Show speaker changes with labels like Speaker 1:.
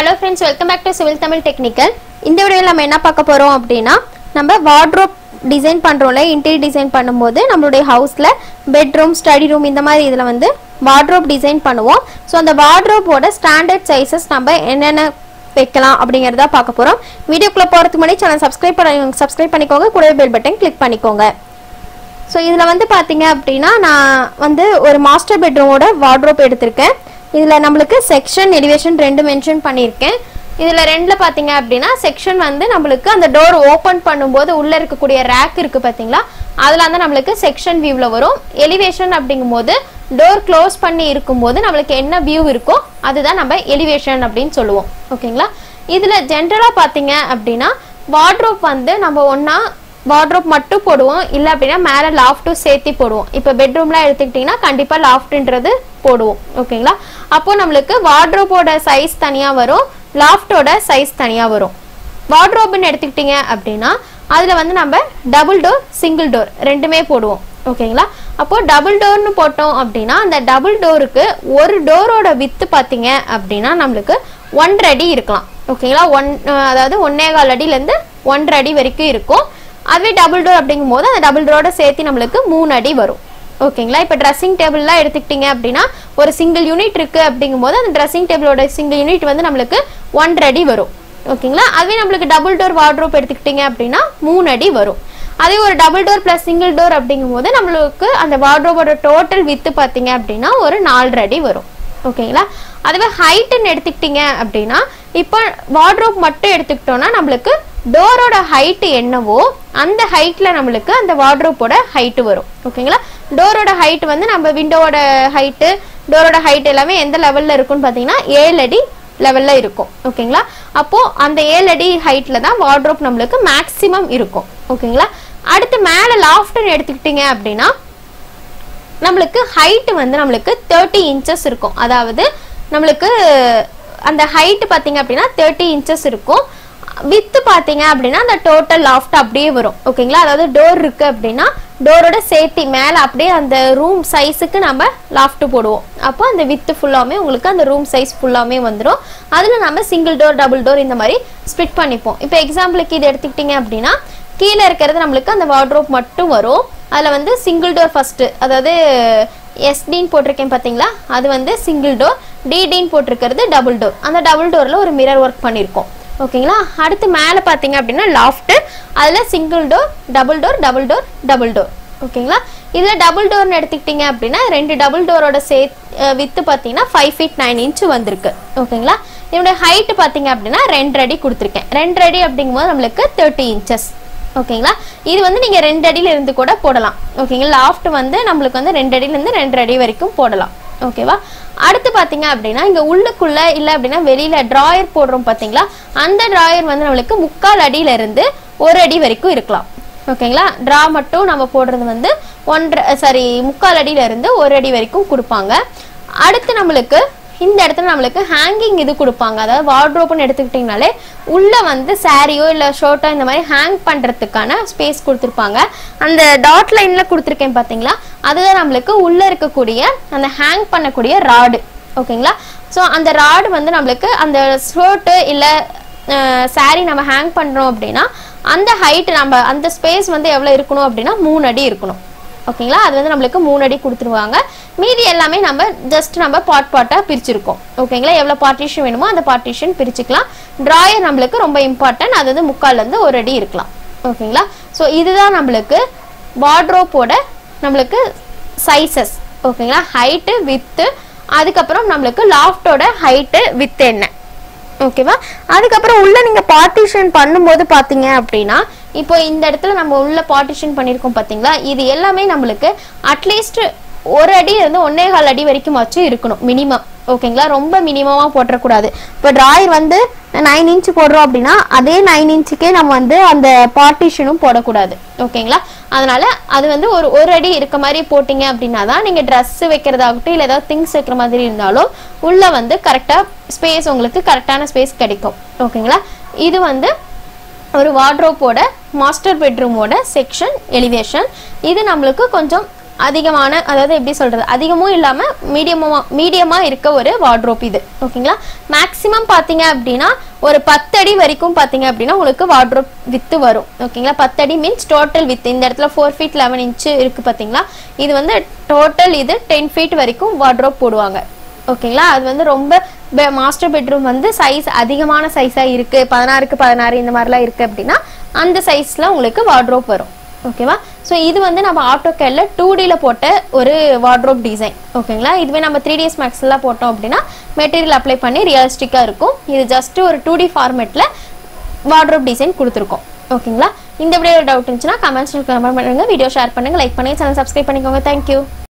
Speaker 1: hello friends welcome back to civil Tamil technical இந்த வீடியோவில் நம்ம என்ன பார்க்க போகிறோம் அப்படின்னா நம்ம வார்ட்ரோப் டிசைன் பண்ணுறோம்ல இன்டீரியர் டிசைன் பண்ணும்போது நம்மளுடைய ஹவுஸில் பெட்ரூம் ஸ்டடி ரூம் இந்த மாதிரி இதில் வந்து வார்ட்ரோப் டிசைன் பண்ணுவோம் ஸோ அந்த வார்ட்ரோப்போட ஸ்டாண்டர்ட் சைஸஸ் நம்ம என்னென்ன வைக்கலாம் அப்படிங்கிறத பார்க்க போகிறோம் வீடியோக்குள்ளே போகிறதுக்கு முன்னாடி சேனல் சப்ஸ்கிரைப் பண்ணி சப்ஸ்கிரைப் பண்ணிக்கோங்க கூடவே பெல் பட்டன் கிளிக் பண்ணிக்கோங்க ஸோ இதில் வந்து பார்த்தீங்க அப்படின்னா நான் வந்து ஒரு மாஸ்டர் பெட்ரூமோட வார்ட்ரோப் எடுத்திருக்கேன் இதில் நம்மளுக்கு செக்ஷன் எலிவேஷன் ரெண்டு மென்ஷன் பண்ணியிருக்கேன் இதில் ரெண்டில் பார்த்தீங்க அப்படின்னா செக்ஷன் வந்து நம்மளுக்கு அந்த டோர் ஓப்பன் பண்ணும்போது உள்ளே இருக்கக்கூடிய ரேக் இருக்குது பார்த்தீங்களா அதில் வந்து நம்மளுக்கு செக்ஷன் வியூவில் வரும் எலிவேஷன் அப்படிங்கும்போது டோர் க்ளோஸ் பண்ணி இருக்கும்போது நம்மளுக்கு என்ன வியூ இருக்கோ அதுதான் நம்ம எலிவேஷன் அப்படின்னு சொல்லுவோம் ஓகேங்களா இதில் ஜென்ரலாக பார்த்தீங்க அப்படின்னா வார்ட்ரோப் வந்து நம்ம ஒன்றா வார்ட்ரோப் மட்டும் போடுவோம் இல்லை அப்படின்னா மேலே லாஃப்ட்டும் சேர்த்து போடுவோம் இப்போ பெட்ரூம்லாம் எடுத்துக்கிட்டிங்கன்னா கண்டிப்பாக லாஃப்ட்ன்றது போடுவோம் ஓகேங்களா அப்போ நம்மளுக்கு வார்ட்ரோப்போட சைஸ் தனியாக வரும் லாஃப்டோட சைஸ் தனியாக வரும் வார்ட்ரோப்னு எடுத்துக்கிட்டிங்க அப்படின்னா அதில் வந்து நம்ம டபுள் டோர் சிங்கிள் டோர் ரெண்டுமே போடுவோம் ஓகேங்களா அப்போ டபுள் டோர்னு போட்டோம் அப்படின்னா அந்த டபுள் டோருக்கு ஒரு டோரோட வித்து பார்த்தீங்க அப்படின்னா நம்மளுக்கு ஒன்றரை அடி இருக்கலாம் ஓகேங்களா ஒன் அதாவது ஒன்னே கால் அடியிலேருந்து ஒன்றரை அடி வரைக்கும் இருக்கும் அதுவே டபுள் டோர் அப்படிங்கும்போது அந்த டபுள் டோரோட சேர்த்து நம்மளுக்கு மூணு அடி வரும் ஓகேங்களா இப்போ ட்ரெஸ்ஸிங் டேபிள்லாம் எடுத்துக்கிட்டிங்க அப்படின்னா ஒரு சிங்கிள் யூனிட் இருக்குது அப்படிங்கும்போது அந்த ட்ரெஸ்ஸிங் டேபிளோட சிங்கிள் யூனிட் வந்து நம்மளுக்கு ஒன்றரை அடி வரும் ஓகேங்களா அதுவே நம்மளுக்கு டபுள் டோர் வார்ட்ரோப் எடுத்துக்கிட்டிங்க அப்படின்னா மூணு அடி வரும் அதே ஒரு double door plus single door அப்படிங்கும்போது நம்மளுக்கு அந்த வார்ட்ரோபோட டோட்டல் வித்து பார்த்தீங்க அப்படின்னா ஒரு நாலரை அடி வரும் ஓகேங்களா அதுவே ஹைட்டுன்னு எடுத்துக்கிட்டிங்க அப்படின்னா இப்போ வார்ட்ரோப் மட்டும் எடுத்துக்கிட்டோம்னா நம்மளுக்கு டோரோட ஹைட்டு என்னவோ அந்த ஹைட்டில் நம்மளுக்கு அந்த வார்ட்ரோப்போட ஹைட்டு வரும் ஓகேங்களா டோரோட ஹைட் வந்து நம்ம விண்டோவோட ஹைட்டு டோரோட ஹைட் எல்லாமே எந்த லெவலில் இருக்குன்னு பார்த்தீங்கன்னா ஏழு அடி லெவலில் இருக்கும் ஓகேங்களா அப்போது அந்த ஏழு அடி ஹைட்டில் தான் வார்ட்ரோப் நம்மளுக்கு மேக்ஸிமம் இருக்கும் ஓகேங்களா அடுத்து மேலே லாஃப்ட்னு எடுத்துக்கிட்டிங்க அப்படின்னா நம்மளுக்கு ஹைட் வந்து நம்மளுக்கு தேர்ட்டி இன்ச்சஸ் இருக்கும் அதாவது நம்மளுக்கு அந்த ஹைட் பார்த்தீங்க அப்படின்னா தேர்ட்டி இன்ச்சஸ் இருக்கும் வித்து பார்த்தீங்க அப்படின்னா அந்த டோட்டல் லாஃப்ட் அப்படியே வரும் ஓகேங்களா அதாவது டோர் இருக்கு அப்படின்னா டோரோட சேர்த்தி மேலே அப்படியே அந்த ரூம் சைஸுக்கு நம்ம லாஃப்ட் போடுவோம் அப்போ அந்த வித்து ஃபுல்லாமே உங்களுக்கு அந்த ரூம் சைஸ் ஃபுல்லாமே வந்துடும் அதில் நம்ம சிங்கிள் டோர் டபுள் டோர் இந்த மாதிரி ஸ்பிட் பண்ணிப்போம் இப்போ எக்ஸாம்பிளுக்கு இது எடுத்துக்கிட்டிங்க அப்படின்னா கீழே இருக்கிறது நம்மளுக்கு அந்த வார்ட்ரோப் மட்டும் வரும் அதில் வந்து சிங்கிள் டோர் ஃபஸ்ட்டு அதாவது எஸ்டின்னு போட்டிருக்கேன் பார்த்தீங்களா அது வந்து சிங்கிள் டோர் டிடின்னு போட்டிருக்கிறது டபுள் டோர் அந்த டபுள் டோரில் ஒரு மிரர் ஒர்க் பண்ணியிருக்கோம் ஓகேங்களா அடுத்து மேலே பார்த்தீங்க அப்படின்னா லாஃப்ட்டு அதில் single door double door double door double door ஓகேங்களா இதில் டபுள் டோர்னு எடுத்துக்கிட்டிங்க அப்படின்னா ரெண்டு டபுள் டோரோட சே வித்து பார்த்தீங்கன்னா ஃபைவ் ஃபீட் நைன் இன்ச்சு வந்திருக்கு ஓகேங்களா இதனுடைய ஹைட்டு பார்த்தீங்க அப்படின்னா ரெண்டு அடி கொடுத்துருக்கேன் ரெண்டு அடி அப்படிங்கும்போது நம்மளுக்கு தேர்ட்டி இன்ச்சஸ் ஓகேங்களா இது வந்து நீங்கள் ரெண்டு அடியில இருந்து கூட போடலாம் ஓகேங்களா லாஃப்ட் வந்து நம்மளுக்கு வந்து ரெண்டு அடியிலேருந்து ரெண்டு அடி வரைக்கும் போடலாம் ஓகேவா அடுத்து பார்த்தீங்க அப்படின்னா இங்கே உள்ளுக்குள்ள இல்லை அப்படின்னா வெளியில் ட்ராயர் போடுறோம் பார்த்தீங்களா அந்த ட்ராயர் வந்து நம்மளுக்கு முக்கால் அடியில இருந்து ஒரு அடி வரைக்கும் இருக்கலாம் ஓகேங்களா ட்ரா மட்டும் நம்ம போடுறது வந்து ஒன்றரை சாரி முக்கால் அடியில இருந்து ஒரு அடி வரைக்கும் கொடுப்பாங்க அடுத்து நம்மளுக்கு இந்த இடத்துல நம்மளுக்கு ஹேங்கிங் இது கொடுப்பாங்க அதாவது வார்ட்ரோப்னு எடுத்துக்கிட்டிங்கனாலே உள்ளே வந்து சாரியோ இல்லை ஷர்ட்டோ இந்த மாதிரி ஹேங் பண்ணுறதுக்கான ஸ்பேஸ் கொடுத்துருப்பாங்க அந்த டாட் லைனில் கொடுத்துருக்கேன் பார்த்தீங்களா அதுதான் நம்மளுக்கு உள்ளே இருக்கக்கூடிய அந்த ஹேங் பண்ணக்கூடிய ராடு ஓகேங்களா ஸோ அந்த ராடு வந்து நம்மளுக்கு அந்த ஷர்ட்டு இல்லை சாரி நம்ம ஹேங் பண்ணுறோம் அப்படின்னா அந்த ஹைட் நம்ம அந்த ஸ்பேஸ் வந்து எவ்வளோ இருக்கணும் அப்படின்னா மூணு அடி இருக்கணும் ஓகேங்களா அது வந்து நம்மளுக்கு மூணு அடி கொடுத்துருவாங்க மீதி எல்லாமே நம்ம ஜஸ்ட் நம்ம பாட் பாட்டாக பிரிச்சிருக்கோம் ஓகேங்களா எவ்வளோ பார்ட்டிஷன் வேணுமோ அந்த பார்ட்டிஷன் பிரிச்சுக்கலாம் ட்ராயர் நம்மளுக்கு ரொம்ப இம்பார்ட்டன்ட் அது வந்து முக்கால்லேருந்து ஒரு அடி இருக்கலாம் ஓகேங்களா ஸோ இதுதான் நம்மளுக்கு வார்ட்ரோப்போட நம்மளுக்கு சைஸஸ் ஓகேங்களா ஹைட்டு வித்து அதுக்கப்புறம் நம்மளுக்கு லாஃப்டோட ஹைட்டு வித்து என்ன ஓகேவா அதுக்கப்புறம் உள்ள நீங்க பார்ட்டிஷன் பண்ணும்போது பாத்தீங்க அப்படின்னா இப்போ இந்த இடத்துல நம்ம உள்ள பார்ட்டிஷன் பண்ணியிருக்கோம் பாத்தீங்களா இது எல்லாமே நம்மளுக்கு அட்லீஸ்ட் ஒரு அடி இருந்து ஒன்னே கால் அடி வரைக்கும் வச்சு இருக்கணும் மினிமம் ஓகேங்களா ரொம்ப மினிமமாக போட்டுறக்கூடாது இப்போ ட்ராயர் வந்து நைன் இன்ச் போடுறோம் அப்படின்னா அதே நைன் இன்ச்சுக்கே நம்ம வந்து அந்த பார்ட்டிஷனும் போடக்கூடாது ஓகேங்களா அதனால அது வந்து ஒரு ஒரு அடி இருக்க மாதிரி போட்டிங்க அப்படின்னா தான் நீங்கள் ட்ரெஸ் வைக்கிறதாகட்டும் இல்லை ஏதாவது திங்ஸ் வைக்கிற மாதிரி இருந்தாலும் உள்ளே வந்து கரெக்டாக ஸ்பேஸ் உங்களுக்கு கரெக்டான ஸ்பேஸ் கிடைக்கும் ஓகேங்களா இது வந்து ஒரு வார்ட்ரோப்போட மாஸ்டர் பெட்ரூமோட செக்ஷன் எலிவேஷன் இது நம்மளுக்கு கொஞ்சம் அதிகமான அதாவது எப்படி சொல்றது அதிகமும் இல்லாம மீடியமா மீடியமா இருக்க ஒரு வார்ட்ரோப் இது ஓகேங்களா மேக்ஸிமம் பாத்தீங்க அப்படின்னா ஒரு பத்தடி வரைக்கும் பாத்தீங்க அப்படின்னா உங்களுக்கு வார்ட்ரோப் வித்து வரும் ஓகேங்களா பத்தடி மீன்ஸ் டோட்டல் வித் இந்த இடத்துல ஃபோர் ஃபீட் லெவன் இன்ச்சு இருக்கு பாத்தீங்களா இது வந்து டோட்டல் இது டென் ஃபீட் வரைக்கும் வார்ட்ரோப் போடுவாங்க ஓகேங்களா அது வந்து ரொம்ப மாஸ்டர் பெட்ரூம் வந்து சைஸ் அதிகமான சைஸா இருக்கு பதினாறுக்கு பதினாறு இந்த மாதிரிலாம் இருக்கு அப்படின்னா அந்த சைஸ்ல உங்களுக்கு வார்ட்ரோப் வரும் ஓகேவா ஸோ இது வந்து நம்ம ஆட்டோகேட்ல டூ டியில் போட்ட ஒரு வார்ட்ரோப் டிசைன் ஓகேங்களா இதுவே நம்ம த்ரீ டிஎஸ் மேக்ஸ்லாம் போட்டோம் அப்படின்னா மெட்டீரியல் அப்ளை பண்ணி ரியலிஸ்டிக்காக இருக்கும் இது ஜஸ்ட் ஒரு டூ டி ஃபார்மேட்டில் வார்ட்ரோப் டிசைன் கொடுத்துருக்கோம் ஓகேங்களா இந்த வீடியோ டவுட் இருந்துச்சுன்னா கமெண்ட்ஸ் கமெண்ட் பண்ணுங்க வீடியோ ஷேர் பண்ணுங்க லைக் பண்ணுங்க சேனல் சப்ஸ்கிரைப் பண்ணிக்கோங்க தேங்க்யூ